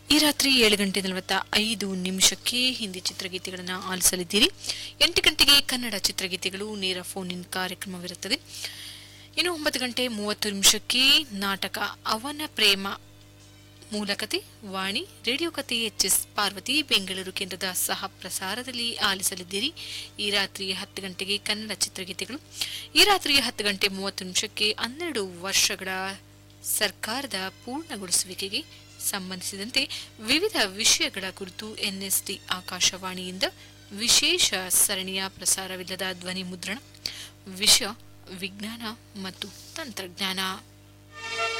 ಈ ರಾತ್ರಿ ಏಳು ಗಂಟೆ ನಲವತ್ತ ಐದು ನಿಮಿಷಕ್ಕೆ ಹಿಂದಿ ಚಿತ್ರಗೀತೆಗಳನ್ನು ಆಲಿಸಲಿದ್ದೀರಿ ಎಂಟು ಗಂಟೆಗೆ ಕನ್ನಡ ಚಿತ್ರಗೀತೆಗಳು ನೇರ ಫೋನ್ ಇನ್ ಕಾರ್ಯಕ್ರಮವಿರುತ್ತದೆ ಇನ್ನು ಒಂಬತ್ತು ಗಂಟೆ ಮೂವತ್ತು ನಿಮಿಷಕ್ಕೆ ನಾಟಕ ಅವನ ಪ್ರೇಮ ಮೂಲಕತೆ ವಾಣಿ ರೇಡಿಯೋ ಕತೆ ಎಚ್ ಎಸ್ ಪಾರ್ವತಿ ಬೆಂಗಳೂರು ಕೇಂದ್ರದ ಸಹ ಪ್ರಸಾರದಲ್ಲಿ ಆಲಿಸಲಿದ್ದೀರಿ ಈ ರಾತ್ರಿ ಹತ್ತು ಗಂಟೆಗೆ ಕನ್ನಡ ಚಿತ್ರಗೀತೆಗಳು ಈ ರಾತ್ರಿ ಹತ್ತು ಗಂಟೆ ಮೂವತ್ತು ನಿಮಿಷಕ್ಕೆ ಹನ್ನೆರಡು ವರ್ಷಗಳ ಸರ್ಕಾರದ ಪೂರ್ಣಗೊಳಿಸುವಿಕೆಗೆ ಸಂಬಂಧಿಸಿದಂತೆ ವಿವಿಧ ವಿಷಯಗಳ ಕುರಿತು ಎನ್ಎಸ್ಡಿ ಆಕಾಶವಾಣಿಯಿಂದ ವಿಶೇಷ ಸರಣಿಯ ಪ್ರಸಾರವಿಲ್ಲದ ಧ್ವನಿ ಮುದ್ರಣ ವಿಷಯ ವಿಜ್ಞಾನ ಮತ್ತು ತಂತ್ರಜ್ಞಾನ